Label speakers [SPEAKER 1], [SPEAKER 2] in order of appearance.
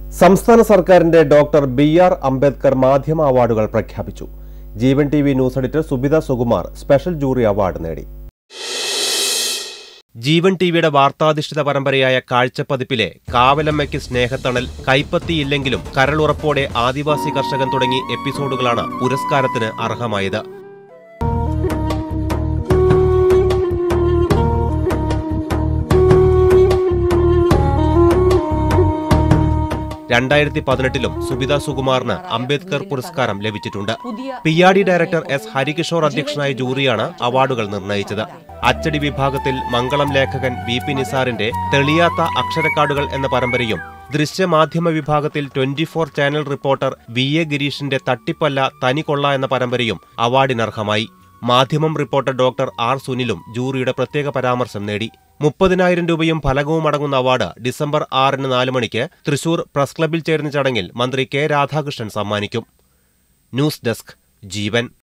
[SPEAKER 1] സംസ്ഥാന സർക്കാരിന്റെ doctor B R Ambedkar മാധ്യമ അവാർഡുകൾ പ്രഖ്യാപിച്ചു Jeevan T V news editor Subitha Sukumar special jury award നേടി ജീവൻ ടിവിയുടെ വാർത്താധിഷ്ഠിത പരമ്പരയായ കാഴ്ചപ്പതിപ്പിലെ കാവലമ്മയ്ക്ക് സ്നേഹത്തണൽ കൈപ്പത്തിയില്ലെങ്കിലും കരളുറപ്പോടെ ആദിവാസി കർഷകൻ തുടങ്ങി എപ്പിസോഡുകളാണ് പുരസ്കാരത്തിന് അർഹമായത് രണ്ടായിരത്തി പതിനെട്ടിലും സുബിത സുകുമാറിന് അംബേദ്കർ പുരസ്കാരം ലഭിച്ചിട്ടുണ്ട് P R D director S Harikishore അധ്യക്ഷനായ ജൂറിയാണ് അവാർഡുകൾ നിർണയിച്ചത് അച്ചടി വിഭാഗത്തിൽ മംഗളം ലേഖകൻ വി പി നിസാറിന്റെ തെളിയാത്ത അക്ഷരക്കാർഡുകൾ എന്ന പരമ്പരയും ദൃശ്യമാധ്യമ വിഭാഗത്തിൽ twenty four channel reporter V A ഗിരീഷിന്റെ തട്ടിപ്പല്ല തനി കൊള്ള എന്ന പരമ്പരയും അവാർഡിനർഹമായി മാധ്യമം റിപ്പോർട്ടർ ഡോക്ടർ ആർ സുനിലും ജൂറിയുടെ പ്രത്യേക പരാമർശം നേടി മുപ്പതിനായിരം രൂപയും ഫലകവും അടങ്ങുന്ന അവാർഡ് ഡിസംബർ ആറിന് നാല് മണിക്ക് തൃശൂർ പ്രസ് ക്ലബിൽ ചേരുന്ന ചടങ്ങിൽ മന്ത്രി കെ രാധാകൃഷ്ണൻ സമ്മാനിക്കും ന്യൂസ് ഡെസ്ക് ജീവൻ